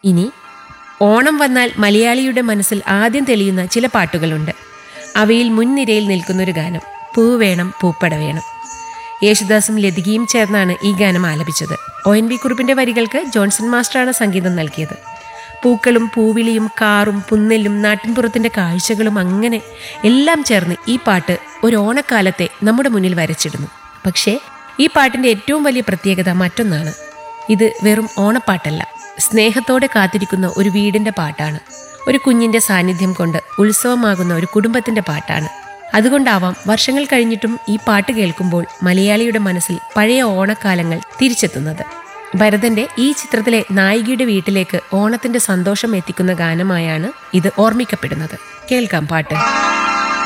ഇനി ഓണം വന്നാൽ മലയാളിയുടെ മനസ്സിൽ ആദ്യം തെളിയുന്ന ചില പാട്ടുകളുണ്ട് അവയിൽ മുൻനിരയിൽ നിൽക്കുന്നൊരു ഗാനം പൂ വേണം പൂപ്പട വേണം യേശുദാസും ലതികയും ചേർന്നാണ് ഈ ഗാനം ആലപിച്ചത് ഒ എൻ വി കുറുപ്പിന്റെ വരികൾക്ക് ജോൺസൺ മാസ്റ്ററാണ് സംഗീതം നൽകിയത് പൂക്കളും പൂവിളിയും കാറും പുന്നെല്ലും നാട്ടിൻപുറത്തിന്റെ കാഴ്ചകളും അങ്ങനെ എല്ലാം ചേർന്ന് ഈ പാട്ട് ഒരു ഓണക്കാലത്തെ നമ്മുടെ മുന്നിൽ വരച്ചിടുന്നു പക്ഷേ ഈ പാട്ടിന്റെ ഏറ്റവും വലിയ പ്രത്യേകത മറ്റൊന്നാണ് ഇത് വെറും ഓണപ്പാട്ടല്ല സ്നേഹത്തോടെ കാത്തിരിക്കുന്ന ഒരു വീടിന്റെ പാട്ടാണ് ഒരു കുഞ്ഞിന്റെ സാന്നിധ്യം കൊണ്ട് ഉത്സവമാകുന്ന ഒരു കുടുംബത്തിന്റെ പാട്ടാണ് അതുകൊണ്ടാവാം വർഷങ്ങൾ കഴിഞ്ഞിട്ടും ഈ പാട്ട് കേൾക്കുമ്പോൾ മലയാളിയുടെ മനസ്സിൽ പഴയ ഓണക്കാലങ്ങൾ തിരിച്ചെത്തുന്നത് ഭരതന്റെ ഈ ചിത്രത്തിലെ നായികയുടെ വീട്ടിലേക്ക് ഓണത്തിന്റെ സന്തോഷം എത്തിക്കുന്ന ഗാനമായാണ് ഇത് ഓർമ്മിക്കപ്പെടുന്നത് കേൾക്കാം പാട്ട്